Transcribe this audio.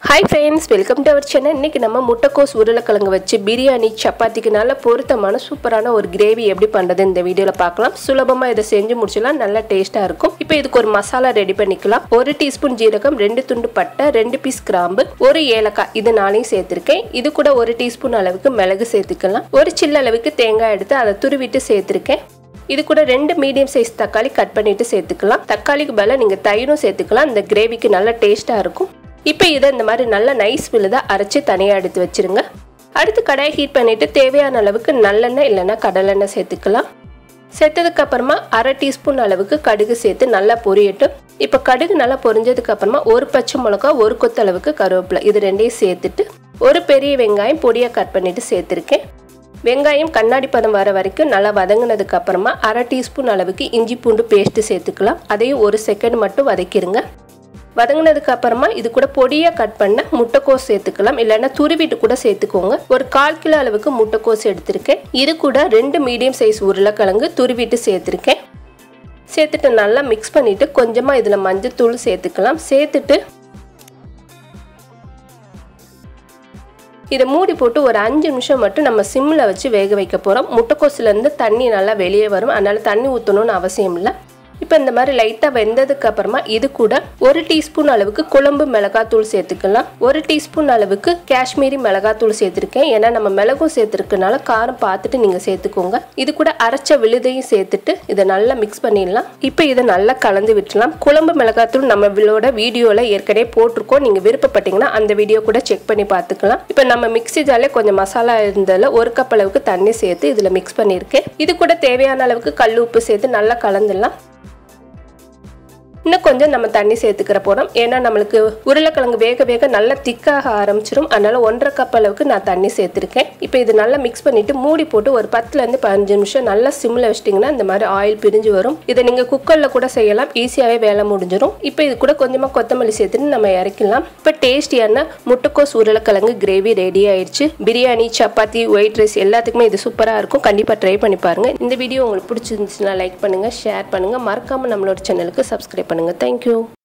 hi friends welcome to our channel இன்னைக்கு நம்ம முட்டைக்கோஸ் உருளைக்கிழங்கு வச்சு பிரியாணி சப்பாத்திக்கு நல்ல பொருத்தமான சூப்பரான ஒரு கிரேவி எப்படி பண்ணுறது இந்த வீடியோவில் பார்க்கலாம் சுலபமாக இதை செஞ்சு முடிச்சலாம் நல்ல டேஸ்ட்டாக இருக்கும் இப்போ இதுக்கு ஒரு மசாலா ரெடி பண்ணிக்கலாம் ஒரு டீஸ்பூன் ஜீரகம் ரெண்டு துண்டு பட்டை ரெண்டு பீஸ் கிராம்பு ஒரு ஏலக்காய் இது நாளையும் சேர்த்துருக்கேன் இது கூட ஒரு டீஸ்பூன் அளவுக்கு மிளகு சேர்த்துக்கலாம் ஒரு சில்ல அளவுக்கு தேங்காய் எடுத்து அதை துருவிட்டு சேர்த்துருக்கேன் இது கூட ரெண்டு மீடியம் சைஸ் தக்காளி கட் பண்ணிட்டு சேர்த்துக்கலாம் தக்காளிக்கு பதிலாக நீங்கள் தயிரும் சேர்த்துக்கலாம் இந்த கிரேவிக்கு நல்ல டேஸ்ட்டாக இருக்கும் இப்போ இதை இந்த மாதிரி நல்ல நைஸ் விழுதாக அரைச்சி தனியாக எடுத்து வச்சிருங்க அடுத்து கடாயை ஹீட் பண்ணிவிட்டு தேவையான அளவுக்கு நல்லெண்ணெய் இல்லைன்னா கடலெண்ணெய் சேர்த்துக்கலாம் சேர்த்ததுக்கு அப்புறமா அரை டீஸ்பூன் அளவுக்கு கடுகு சேர்த்து நல்லா பொரியட்டும் இப்போ கடுகு நல்லா பொரிஞ்சதுக்கு அப்புறமா ஒரு பச்சை மிளகா ஒரு கொத்து அளவுக்கு கருவேப்பிலை இது ரெண்டையும் சேர்த்துட்டு ஒரு பெரிய வெங்காயம் பொடியாக கட் பண்ணிட்டு சேர்த்துருக்கேன் வெங்காயம் கண்ணாடி பதம் வர வரைக்கும் நல்லா வதங்கினதுக்கு அப்புறமா அரை டீஸ்பூன் அளவுக்கு இஞ்சி பூண்டு பேஸ்ட்டு சேர்த்துக்கலாம் அதையும் ஒரு செகண்ட் மட்டும் வதக்கிடுங்க வதங்கினதுக்கு அப்புறமா இது கூட பொடியாக கட் பண்ண முட்டைக்கோஸ் சேர்த்துக்கலாம் இல்லைன்னா துருவிட்டு கூட சேர்த்துக்கோங்க ஒரு கால் கிலோ அளவுக்கு முட்டைக்கோஸ் எடுத்திருக்கேன் இது கூட ரெண்டு மீடியம் சைஸ் உருளைக்கிழங்கு துருவிட்டு சேர்த்துருக்கேன் சேர்த்துட்டு நல்லா மிக்ஸ் பண்ணிவிட்டு கொஞ்சமாக இதில் மஞ்சத்தூள் சேர்த்துக்கலாம் சேர்த்துட்டு இதை மூடி போட்டு ஒரு அஞ்சு நிமிஷம் மட்டும் நம்ம சிம்மில் வச்சு வேக வைக்க போகிறோம் முட்டைக்கோசுலேருந்து தண்ணி நல்லா வெளியே வரும் அதனால் தண்ணி ஊற்றணும்னு அவசியம் இல்லை இப்போ இந்த மாதிரி லைட்டாக வெந்ததுக்கு அப்புறமா இது கூட ஒரு டீஸ்பூன் அளவுக்கு குழம்பு மிளகாத்தூள் சேர்த்துக்கலாம் ஒரு டீஸ்பூன் அளவுக்கு காஷ்மீரி மிளகாத்தூள் சேர்த்துருக்கேன் ஏன்னா நம்ம மிளகும் சேர்த்துருக்கனால காரம் பார்த்துட்டு நீங்கள் சேர்த்துக்கோங்க இது கூட அரைச்ச விழுதையும் சேர்த்துட்டு இதை நல்லா மிக்ஸ் பண்ணிடலாம் இப்போ இதை நல்லா கலந்து விட்டுலாம் குழம்பு மிளகாத்தூள் நம்மளோட வீடியோவில் ஏற்கனவே போட்டிருக்கோம் நீங்கள் விருப்பப்பட்டீங்கன்னா அந்த வீடியோ கூட செக் பண்ணி பார்த்துக்கலாம் இப்போ நம்ம மிக்ஸி ஜாலே கொஞ்சம் மசாலா இருந்ததில் ஒரு கப் அளவுக்கு தண்ணி சேர்த்து இதில் மிக்ஸ் பண்ணியிருக்கேன் இது கூட தேவையான அளவுக்கு கல் உப்பு சேர்த்து நல்லா கலந்துடலாம் இன்னும் கொஞ்சம் நம்ம தண்ணி சேர்த்துக்கிற போகிறோம் ஏன்னா நம்மளுக்கு உருளைக்கிழங்கு வேக வேக நல்லா திக்காக ஆரம்பிச்சிடும் அதனால் ஒன்றரை கப் அளவுக்கு நான் தண்ணி சேர்த்துருக்கேன் இப்போ இது நல்லா மிக்ஸ் பண்ணிவிட்டு மூடி போட்டு ஒரு பத்துலேருந்து பதினஞ்சு நிமிஷம் நல்லா சிம்மில் வச்சிட்டிங்கன்னா இந்த மாதிரி ஆயில் பிரிஞ்சு வரும் இதை நீங்கள் குக்கரில் கூட செய்யலாம் ஈஸியாகவே வேலை முடிஞ்சிடும் இப்போ இது கூட கொஞ்சமாக கொத்தமல்லி சேர்த்துட்டு நம்ம இறக்கலாம் இப்போ டேஸ்டியான முட்டைக்கோஸ் உருளைக்கிழங்கு கிரேவி ரெடி ஆயிடுச்சு பிரியாணி சப்பாத்தி ஒயிட் ரைஸ் எல்லாத்துக்குமே இது சூப்பராக இருக்கும் கண்டிப்பாக ட்ரை பண்ணி பாருங்கள் இந்த வீடியோ உங்களுக்கு பிடிச்சிருந்துச்சுன்னா லைக் பண்ணுங்கள் ஷேர் பண்ணுங்கள் மறக்காமல் நம்மளோட சேனலுக்கு சப்ஸ்கிரைப் பண்ணுங்கள் தேங்க்யூ